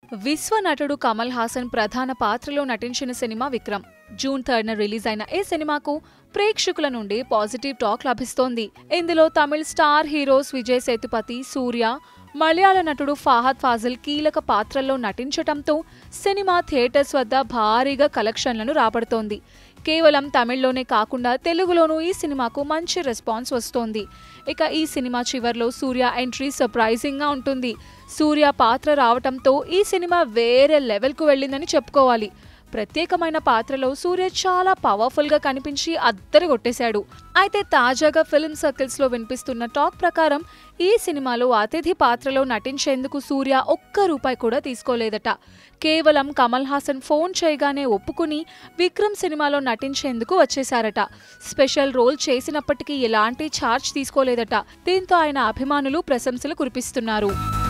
విశ్వ నటుడు కమల్ హాసన్ ప్రధాన పాత్రలో నటించిన సినిమా విక్రమ్ జూన్ థర్డ్న రిలీజ్ అయిన ఈ సినిమాకు ప్రేక్షకుల నుండి పాజిటివ్ టాక్ లభిస్తోంది ఇందులో తమిళ స్టార్ హీరోస్ విజయ్ సేతుపతి సూర్య మలయాళ నటుడు ఫాహద్ ఫాజిల్ కీలక పాత్రల్లో నటించటంతో సినిమా థియేటర్స్ వద్ద భారీగా కలెక్షన్లను రాబడుతోంది కేవలం తమిళ్లోనే కాకుండా తెలుగులోనూ ఈ సినిమాకు మంచి రెస్పాన్స్ వస్తోంది ఇక ఈ సినిమా చివర్లో సూర్య ఎంట్రీ సర్ప్రైజింగ్ గా ఉంటుంది సూర్య పాత్ర రావటంతో ఈ సినిమా వేరే లెవెల్కు వెళ్ళిందని చెప్పుకోవాలి ప్రత్యేకమైన పాత్రలో సూర్య చాలా పవర్ఫుల్ గా కనిపించి అద్దరు కొట్టేశాడు అయితే తాజాగా ఫిల్మ్ సర్కిల్స్ లో వినిపిస్తున్న టాక్ ప్రకారం ఈ సినిమాలో అతిథి పాత్రలో నటించేందుకు సూర్య ఒక్క రూపాయి కూడా తీసుకోలేదట కేవలం కమల్ హాసన్ ఫోన్ చేయగానే ఒప్పుకుని విక్రమ్ సినిమాలో నటించేందుకు వచ్చేశారట స్పెషల్ రోల్ చేసినప్పటికీ ఎలాంటి ఛార్జ్ తీసుకోలేదట దీంతో ఆయన అభిమానులు ప్రశంసలు కురిపిస్తున్నారు